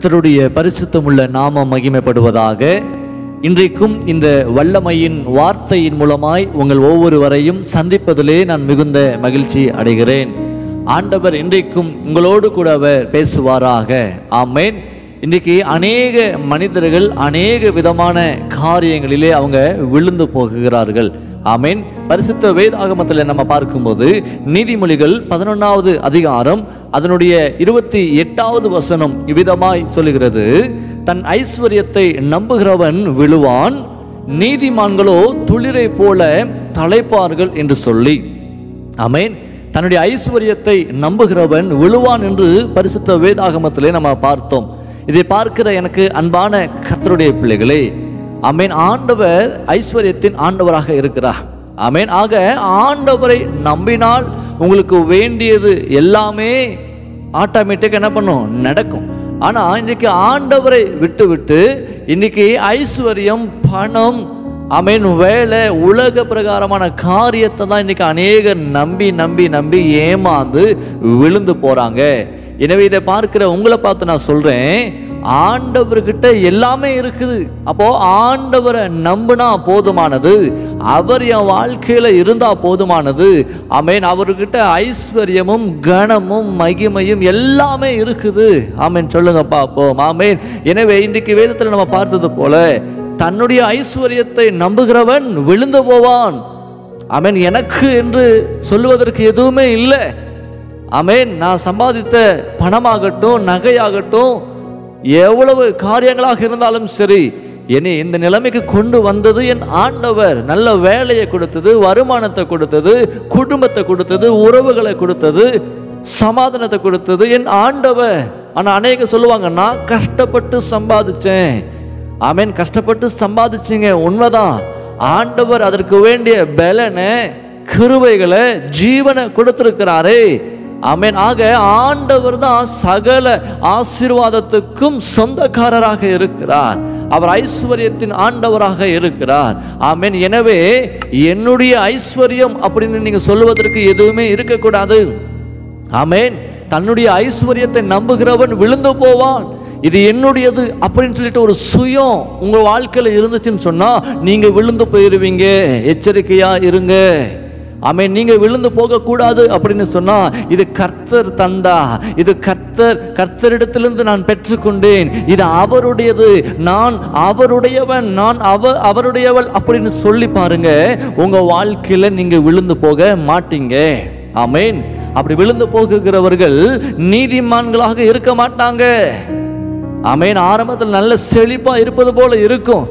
கர்த்தருடைய பரிசுத்தமுள்ள நாமம் மகிமைப்படுவதாக இன்றைக்கும் இந்த வல்லமையின் வார்த்தையின் மூலமாய் உங்கள் ஒவ்வொருவரையும் சந்திப்பதிலே நான் மிகுந்த மகிழ்ச்சி அடைகிறேன் ஆண்டவர் இன்றைக்கும் உங்களோடு கூட அவர் பேசுவாராக ஆமேன் இன்றைக்கு அநேக மனிதர்கள் அநேக விதமான காரியங்களிலே அவங்க விழுந்து போகுகிறார்கள் ஆமேன் பரிசுத்த வேதாகமத்தில் நம்ம பார்க்கும்போது நீதிமொழிகள் பதினொன்றாவது அதிகாரம் அதனுடைய இருபத்தி எட்டாவது வசனம் இவ்விதமாய் சொல்லுகிறது தன் ஐஸ்வர்யத்தை நம்புகிறவன் விழுவான் நீதிமான்களோ துளிரை போல தலைப்பார்கள் என்று சொல்லி ஆமேன் தன்னுடைய ஐஸ்வர்யத்தை நம்புகிறவன் விழுவான் என்று பரிசுத்த வேதாகமத்திலே நம்ம பார்த்தோம் இதை பார்க்கிற எனக்கு அன்பான கர்த்தருடைய பிள்ளைகளே ஆமேன் ஆண்டவர் ஐஸ்வர்யத்தின் ஆண்டவராக இருக்கிறார் ஆமேன் ஆக ஆண்டவரை நம்பினால் உங்களுக்கு வேண்டியது எல்லாமே ஆட்டோமேட்டிக் என்ன பண்ணும் நடக்கும் ஆனா இன்னைக்கு ஆண்டவரை விட்டு விட்டு இன்னைக்கு ஐஸ்வர்யம் பணம் அமீன் வேலை உலக பிரகாரமான காரியத்தை தான் இன்னைக்கு அநேகர் நம்பி நம்பி நம்பி ஏமாந்து விழுந்து போறாங்க எனவே இதை பார்க்கிற உங்களை பார்த்து நான் சொல்றேன் ஆண்டவர்கிட்ட எல்லாமே இருக்குது அப்போ ஆண்டவரை நம்பினா போதுமானது அவர் என் வாழ்க்கையில இருந்தா போதுமானது ஆமேன் அவர்கிட்ட ஐஸ்வர்யமும் கனமும் மகிமையும் எல்லாமே இருக்குது ஆமேன் சொல்லுங்க பார்ப்போம் ஆமேன் எனவே இன்றைக்கு வேதத்தில் நம்ம பார்த்தது போல தன்னுடைய ஐஸ்வர்யத்தை நம்புகிறவன் விழுந்து போவான் ஆமேன் எனக்கு என்று சொல்லுவதற்கு எதுவுமே இல்லை ஆமேன் நான் சம்பாதித்த பணமாகட்டும் நகையாகட்டும் எவ்வளவு காரியங்களாக இருந்தாலும் சரி என்னை இந்த நிலைமைக்கு கொண்டு வந்தது என் ஆண்டவர் நல்ல வேலையை கொடுத்தது வருமானத்தை கொடுத்தது குடும்பத்தை கொடுத்தது உறவுகளை கொடுத்தது சமாதானத்தை கொடுத்தது என் ஆண்டவர் ஆனால் அநேக சொல்லுவாங்க நான் கஷ்டப்பட்டு சம்பாதிச்சேன் ஆமேன் கஷ்டப்பட்டு சம்பாதிச்சிங்க உண்மைதான் ஆண்டவர் அதற்கு வேண்டிய பலனை கிருபைகளை ஜீவனை கொடுத்திருக்கிறாரே ஆமேன் ஆக ஆண்டவர் தான் சகல ஆசீர்வாதத்துக்கும் சொந்தக்காரராக இருக்கிறார் அவர் ஐஸ்வர்யத்தின் ஆண்டவராக இருக்கிறார் ஆமேன் எனவே என்னுடைய ஐஸ்வர்யம் அப்படின்னு நீங்க சொல்லுவதற்கு எதுவுமே இருக்கக்கூடாது ஆமேன் தன்னுடைய ஐஸ்வர்யத்தை நம்புகிறவன் விழுந்து போவான் இது என்னுடையது அப்படின்னு சொல்லிட்டு ஒரு சுயம் உங்க வாழ்க்கையில இருந்துச்சுன்னு சொன்னா நீங்க விழுந்து போயிருவீங்க எச்சரிக்கையா இருங்க ஆமே நீங்க விழுந்து போக கூடாது அப்படின்னு சொன்னா இது கர்த்தர் தந்தா இது கர்த்தர் கர்த்தரிடத்திலிருந்து நான் பெற்றுக்கொண்டேன் இது அவருடையது நான் அவருடையவன் நான் அவ அவருடையவள் அப்படின்னு சொல்லி பாருங்க உங்க வாழ்க்கையில நீங்க விழுந்து போக மாட்டீங்க ஆமேன் அப்படி விழுந்து போகுகிறவர்கள் நீதிமான்களாக இருக்க மாட்டாங்க ஆமேன் ஆரம்பத்தில் நல்ல செழிப்பா இருப்பது போல இருக்கும்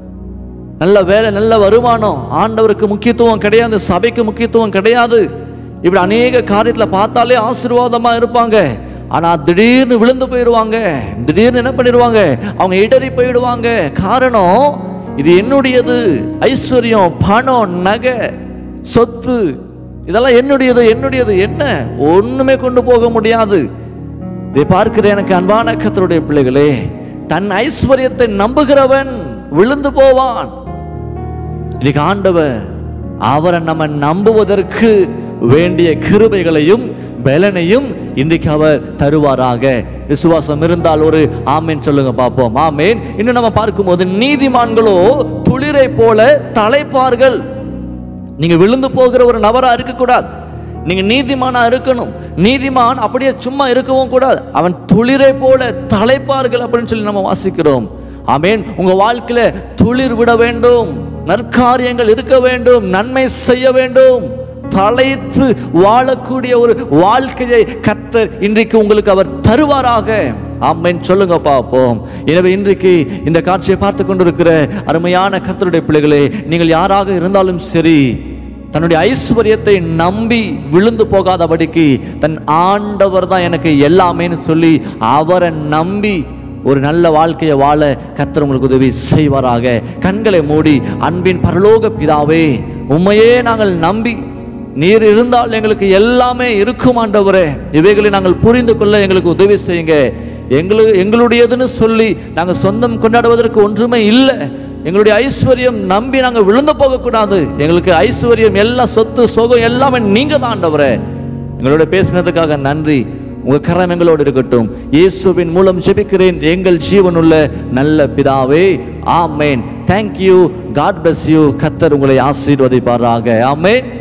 நல்ல வேலை நல்ல வருமானம் ஆண்டவருக்கு முக்கியத்துவம் கிடையாது சபைக்கு முக்கியத்துவம் கிடையாது இப்படி அநேக காரியத்தில் பார்த்தாலே ஆசீர்வாதமா இருப்பாங்க ஆனா திடீர்னு விழுந்து போயிடுவாங்க திடீர்னு என்ன பண்ணிடுவாங்க அவங்க இடறி போயிடுவாங்க காரணம் இது என்னுடையது ஐஸ்வர்யம் பணம் நகை சொத்து இதெல்லாம் என்னுடையது என்னுடையது என்ன ஒண்ணுமே கொண்டு போக முடியாது இதை பார்க்கிற எனக்கு அன்பான கத்தருடைய பிள்ளைகளே தன் ஐஸ்வர்யத்தை நம்புகிறவன் விழுந்து போவான் இன்னைக்கு ஆண்டவர் அவரை நம்ம நம்புவதற்கு வேண்டிய கிருபைகளையும் பலனையும் இன்றைக்கு அவர் தருவாராக விசுவாசம் இருந்தால் ஒரு ஆமேன் சொல்லுங்க பார்ப்போம் ஆமேன் இன்னும் நம்ம பார்க்கும்போது நீதிமான்களோ துளிரை போல தலைப்பார்கள் நீங்க விழுந்து போகிற ஒரு நபரா இருக்கக்கூடாது நீங்க நீதிமானா இருக்கணும் நீதிமான் அப்படியே சும்மா இருக்கவும் கூடாது அவன் துளிரை போல தலைப்பார்கள் அப்படின்னு சொல்லி நம்ம வாசிக்கிறோம் ஆமேன் உங்க வாழ்க்கையில துளிர் விட வேண்டும் நற்காரியங்கள் இருக்க வேண்டும் நன்மை செய்ய வேண்டும் தலைத்து வாழக்கூடிய ஒரு வாழ்க்கையை கத்தர் இன்றைக்கு உங்களுக்கு அவர் தருவாராக ஆமென் சொல்லுங்க பார்ப்போம் எனவே இன்றைக்கு இந்த காட்சியை பார்த்து கொண்டிருக்கிற அருமையான கர்த்தருடைய பிள்ளைகளே நீங்கள் யாராக இருந்தாலும் சரி தன்னுடைய ஐஸ்வர்யத்தை நம்பி விழுந்து போகாதபடிக்கு தன் ஆண்டவர் தான் எனக்கு எல்லாமேன்னு சொல்லி அவரை நம்பி ஒரு நல்ல வாழ்க்கையை வாழ கர்த்தர் உங்களுக்கு உதவி செய்வாராக கண்களை மூடி அன்பின் பரலோக பிதாவே உண்மையே நாங்கள் நம்பி நீர் இருந்தால் எங்களுக்கு எல்லாமே இருக்கும் ஆண்டவரே இவைகளை நாங்கள் புரிந்து கொள்ள எங்களுக்கு உதவி செய்யுங்க எங்களுக்கு எங்களுடையதுன்னு சொல்லி நாங்கள் சொந்தம் கொண்டாடுவதற்கு ஒன்றுமே இல்லை எங்களுடைய ஐஸ்வர்யம் நம்பி நாங்கள் விழுந்து போகக்கூடாது எங்களுக்கு ஐஸ்வர்யம் எல்லாம் சொத்து சோகம் எல்லாமே நீங்க தான் ஆண்டவரே எங்களோட பேசினதுக்காக நன்றி உங்க கரம் எங்களோடு இருக்கட்டும் இயேசுவின் மூலம் ஜெபிக்கிறேன் எங்கள் ஜீவனுள்ள நல்ல பிதாவே ஆமேன் தேங்க்யூ காட் bless யூ கத்தர் உங்களை ஆசீர்வதிப்பாராக ஆமேன்